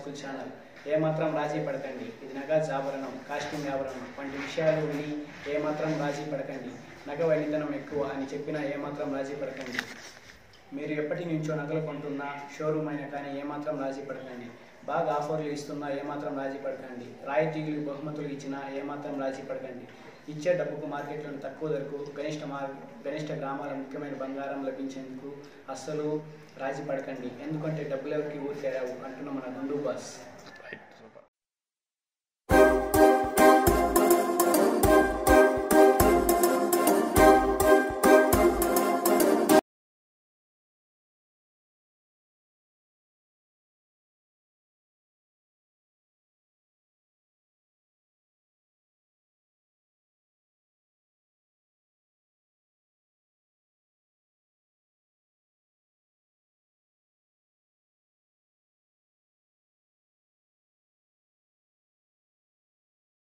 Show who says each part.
Speaker 1: school channel ఏమాత్రం రాజీ పడకండి ఇది నగజ్ ఆభరణం కాస్టింగ్ ఆభరణం వంటి విషయాలు విని ఏమాత్రం రాజీ పడకండి నగ వైనితనం ఎక్కువ అని చెప్పినా ఏమాత్రం రాజీ పడకండి మీరు ఎప్పటి నుంచో నగలు కొంటున్నా షోరూమ్ అయినా కానీ ఏమాత్రం రాజీ పడకండి బాగా ఆఫర్లు ఇస్తున్నా ఏమాత్రం రాజీ పడకండి రాయితీలు బహుమతులు ఇచ్చినా ఏమాత్రం రాజీ పడకండి ఇచ్చే డబ్బుకు మార్కెట్లను తక్కువ ధరకు గనిష్ట మార్ గనిష్ట గ్రామాల ముఖ్యమైన బంగారం లభించేందుకు అస్సలు రాజీ పడకండి ఎందుకంటే డబ్బులు ఎవరికి ఊరికే రావు అంటున్న మన గుండు బాస్